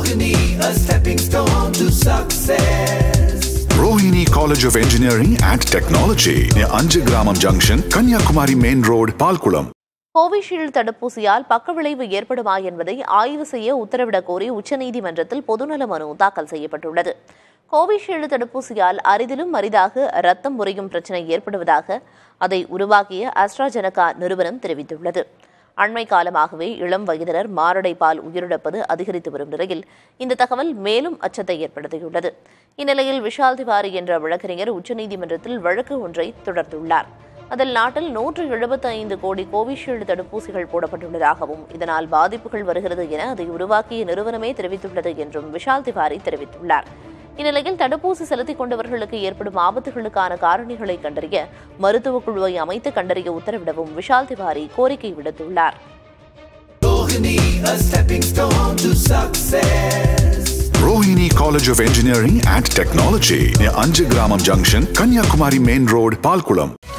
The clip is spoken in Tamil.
Rohini, a stepping stone to success. Rohini College of Engineering and Technology near Anjagramam Junction, Kanyakumari Main Road, Palkulam. Covishield தடுப்பூசியால் பக்கவிளைவு ஏற்படுமா என்பதை ஆய்வு செய்ய உத்தரவிடக் கோரி உச்சநீதிமன்றத்தில் பொதுநல மனு தாக்கல் செய்யப்பட்டுள்ளது கோவிஷீல்டு தடுப்பூசியால் அரிதிலும் அரிதாக ரத்தம் உறையும் பிரச்சினை ஏற்படுவதாக அதை உருவாக்கிய அஸ்ட்ராஜெனகா நிறுவனம் தெரிவித்துள்ளது அண்மை காலமாகவே இளம் வயதினர் மாரடைப்பால் உயிரிழப்பது அதிகரித்து வரும் நிலையில் இந்த தகவல் மேலும் அச்சத்தை ஏற்படுத்தியுள்ளது இந்நிலையில் விஷால் திவாரி என்ற வழக்கறிஞர் உச்சநீதிமன்றத்தில் வழக்கு ஒன்றை தொடர்ந்துள்ளார் அதில் நாட்டில் நூற்று எழுபத்தி ஐந்து கோடி கோவிஷீல்டு தடுப்பூசிகள் போடப்பட்டுள்ளதாகவும் இதனால் பாதிப்புகள் வருகிறது என அதை உருவாக்கிய நிறுவனமே தெரிவித்துள்ளது என்றும் விஷால் திவாரி தெரிவித்துள்ளார் இந்நிலையில் தடுப்பூசி செலுத்திக் கொண்டவர்களுக்கு ஏற்படும் ஆபத்துகளுக்கான காரணிகளை கண்டறிய மருத்துவக் குழுவை அமைத்து கண்டறிய உத்தரவிடவும் விஷால் திவாரி கோரிக்கை விடுத்துள்ளார் Rohini, a stepping stone to success. Rohini College of Engineering and Technology near Anjagramam Junction, Kanyakumari Main Road, Palkulam.